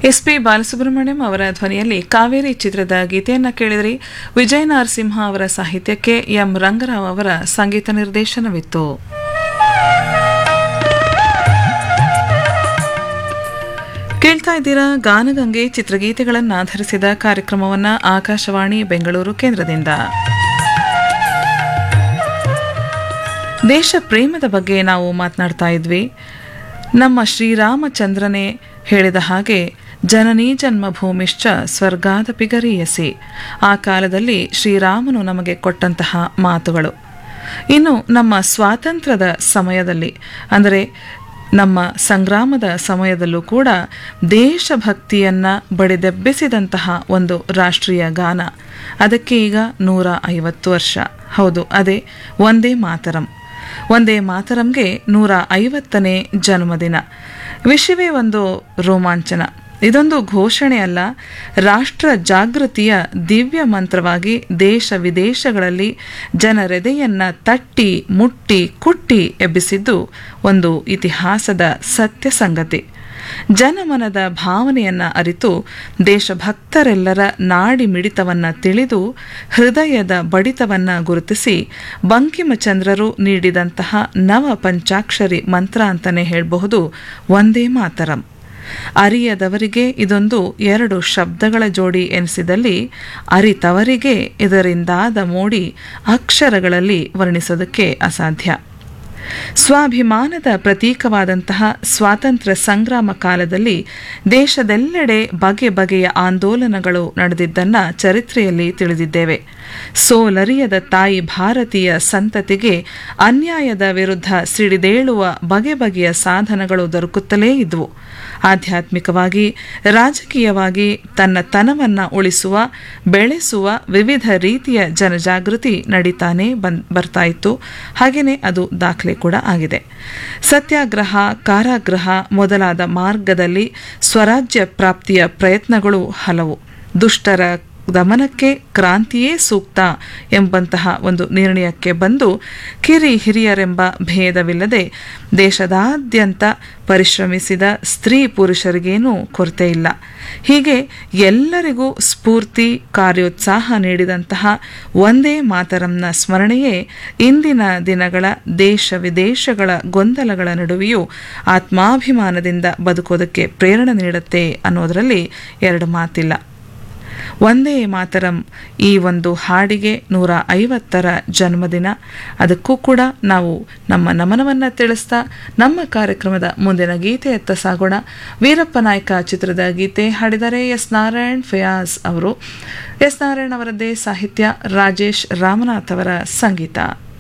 S P Balasubrahmanyam ಅವರ ಧ್ವನಿಯಲ್ಲಿ ಕಾವೇರಿ ಚಿತ್ರದ ಗೀತೆಯನ್ನ ಕೇಳಿದ್ರಿ ವಿಜಯ ನರಸಿಂಹ ಅವರ ಸಾಹಿತ್ಯಕ್ಕೆ ಎಂ ರಂಗರಾವ್ ಅವರ ಸಂಗೀತ ನಿರ್ದೇಶನವಿತ್ತು ಕೇಳ್ತಾ ಇದ್ದೀರಾ ಗಾನಗಂಗೆ ಚಿತ್ರಗೀತೆಗಳನ್ನು ಆಧರಿಸಿದ ಕಾರ್ಯಕ್ರಮವನ್ನ ಆಕಾಶವಾಣಿ ಬೆಂಗಳೂರು ಕೇಂದ್ರದಿಂದ ದೇಶ ಪ್ರೇಮದ ಬಗ್ಗೆ ನಾವು ಮಾತನಾಡ್ತಾ ಇದ್ವಿ ನಮ್ಮ ಶ್ರೀರಾಮಚಂದ್ರನೇ ಹೇಳಿದ ಹಾಗೆ ಜನನೀ ಜನ್ಮಭೂಮಿಶ್ಚ ಸ್ವರ್ಗಾದ ಪಿಗರಿಯಸಿ ಆ ಕಾಲದಲ್ಲಿ ಶ್ರೀರಾಮನು ನಮಗೆ ಕೊಟ್ಟಂತಹ ಮಾತುಗಳು ಇನ್ನು ನಮ್ಮ ಸ್ವಾತಂತ್ರ್ಯದ ಸಮಯದಲ್ಲಿ ಅಂದರೆ ನಮ್ಮ ಸಂಗ್ರಾಮದ ಸಮಯದಲ್ಲೂ ಕೂಡ ದೇಶಭಕ್ತಿಯನ್ನ ಬಡಿದೆಬ್ಬಿಸಿದಂತಹ ಒಂದು ರಾಷ್ಟ್ರೀಯ ಗಾನ ಅದಕ್ಕೆ ಈಗ ನೂರ ಐವತ್ತು ವರ್ಷ ಹೌದು ಅದೇ ಒಂದೇ ಮಾತರಂ ಒಂದೇ ಮಾತರಂಗೆ ನೂರ ಐವತ್ತನೇ ಜನ್ಮದಿನ ವಿಷಯವೇ ಒಂದು ರೋಮಾಂಚನ ಇದೊಂದು ಘೋಷಣೆ ಅಲ್ಲ ರಾಷ್ಟ್ರ ಜಾಗೃತಿಯ ದಿವ್ಯ ಮಂತ್ರವಾಗಿ ದೇಶ ವಿದೇಶಗಳಲ್ಲಿ ಜನರೆದೆಯನ್ನ ತಟ್ಟಿ ಮುಟ್ಟಿ ಕುಟ್ಟಿ ಎಬ್ಬಿಸಿದ್ದು ಒಂದು ಇತಿಹಾಸದ ಸತ್ಯ ಸಂಗತಿ ಜನಮನದ ಭಾವನೆಯನ್ನ ಅರಿತು ದೇಶಭಕ್ತರೆಲ್ಲರ ನಾಡಿ ಮಿಡಿತವನ್ನ ತಿಳಿದು ಹೃದಯದ ಬಡಿತವನ್ನ ಗುರುತಿಸಿ ಬಂಕಿಮಚಂದ್ರರು ನೀಡಿದಂತಹ ನವ ಪಂಚಾಕ್ಷರಿ ಮಂತ್ರ ಅಂತಲೇ ಹೇಳಬಹುದು ಒಂದೇ ಮಾತರಂ ಅರಿಯದವರಿಗೆ ಇದೊಂದು ಎರಡು ಶಬ್ದಗಳ ಜೋಡಿ ಎನಿಸಿದಲ್ಲಿ ಅರಿತವರಿಗೆ ಇದರಿಂದಾದ ಮೋಡಿ ಅಕ್ಷರಗಳಲ್ಲಿ ವರ್ಣಿಸೋದಕ್ಕೆ ಅಸಾಧ್ಯ ಸ್ವಾಭಿಮಾನದ ಪ್ರತೀಕವಾದಂತಹ ಸ್ವಾತಂತ್ರ್ಯ ಸಂಗ್ರಾಮ ಕಾಲದಲ್ಲಿ ದೇಶದೆಲ್ಲೆಡೆ ಬಗೆ ಬಗೆಯ ಆಂದೋಲನಗಳು ನಡೆದಿದ್ದನ್ನ ಚರಿತ್ರೆಯಲ್ಲಿ ತಿಳಿದಿದ್ದೇವೆ ಸೋಲರಿಯದ ತಾಯಿ ಭಾರತೀಯ ಸಂತತಿಗೆ ಅನ್ಯಾಯದ ವಿರುದ್ಧ ಸಿಡಿದೇಳುವ ಬಗೆ ಬಗೆಯ ಸಾಧನಗಳು ದೊರಕುತ್ತಲೇ ಇದ್ವು ಆಧ್ಯಾತ್ಮಿಕವಾಗಿ ರಾಜಕೀಯವಾಗಿ ತನ್ನ ತನವನ್ನ ಉಳಿಸುವ ಬೆಳೆಸುವ ವಿವಿಧ ರೀತಿಯ ಜನಜಾಗೃತಿ ನಡೀತಾನೆ ಬಂದ್ ಬರ್ತಾ ಇತ್ತು ಹಾಗೆಯೇ ಅದು ದಾಖಲೆ ಕೂಡ ಆಗಿದೆ ಸತ್ಯಾಗ್ರಹ ಕಾರಾಗೃಹ ಮೊದಲಾದ ಮಾರ್ಗದಲ್ಲಿ ಸ್ವರಾಜ್ಯ ಪ್ರಾಪ್ತಿಯ ಪ್ರಯತ್ನಗಳು ಹಲವು ದುಷ್ಟರ ದಮನಕ್ಕೆ ಕ್ರಾಂತಿಯೇ ಸೂಕ್ತ ಎಂಬಂತಹ ಒಂದು ನಿರ್ಣಯಕ್ಕೆ ಬಂದು ಕಿರಿ ಹಿರಿಯರೆಂಬ ಭೇದವಿಲ್ಲದೆ ದೇಶದಾದ್ಯಂತ ಪರಿಶ್ರಮಿಸಿದ ಸ್ತ್ರೀ ಪುರುಷರಿಗೇನೂ ಕೊರತೆ ಇಲ್ಲ ಹೀಗೆ ಎಲ್ಲರಿಗೂ ಸ್ಫೂರ್ತಿ ಕಾರ್ಯೋತ್ಸಾಹ ನೀಡಿದಂತಹ ಒಂದೇ ಮಾತರಂನ ಸ್ಮರಣೆಯೇ ಇಂದಿನ ದಿನಗಳ ದೇಶ ವಿದೇಶಗಳ ಗೊಂದಲಗಳ ನಡುವೆಯೂ ಆತ್ಮಾಭಿಮಾನದಿಂದ ಬದುಕೋದಕ್ಕೆ ಪ್ರೇರಣೆ ನೀಡುತ್ತೆ ಅನ್ನೋದರಲ್ಲಿ ಎರಡು ಮಾತಿಲ್ಲ ಒಂದೇ ಮಾತರಂ ಈ ಒಂದು ಹಾಡಿಗೆ ನೂರ ಐವತ್ತರ ಜನ್ಮದಿನ ಅದಕ್ಕೂ ಕೂಡ ನಾವು ನಮ್ಮ ನಮನವನ್ನು ತಿಳಿಸ್ತಾ ನಮ್ಮ ಕಾರ್ಯಕ್ರಮದ ಮುಂದಿನ ಗೀತೆಯತ್ತ ಸಾಗೋಣ ವೀರಪ್ಪ ನಾಯ್ಕ ಚಿತ್ರದ ಗೀತೆ ಹಾಡಿದರೆ ಎಸ್ ನಾರಾಯಣ್ ಫಯಾಜ್ ಅವರು ಎಸ್ ನಾರಾಯಣ್ ಅವರದ್ದೇ ಸಾಹಿತ್ಯ ರಾಜೇಶ್ ರಾಮನಾಥ್ ಅವರ ಸಂಗೀತ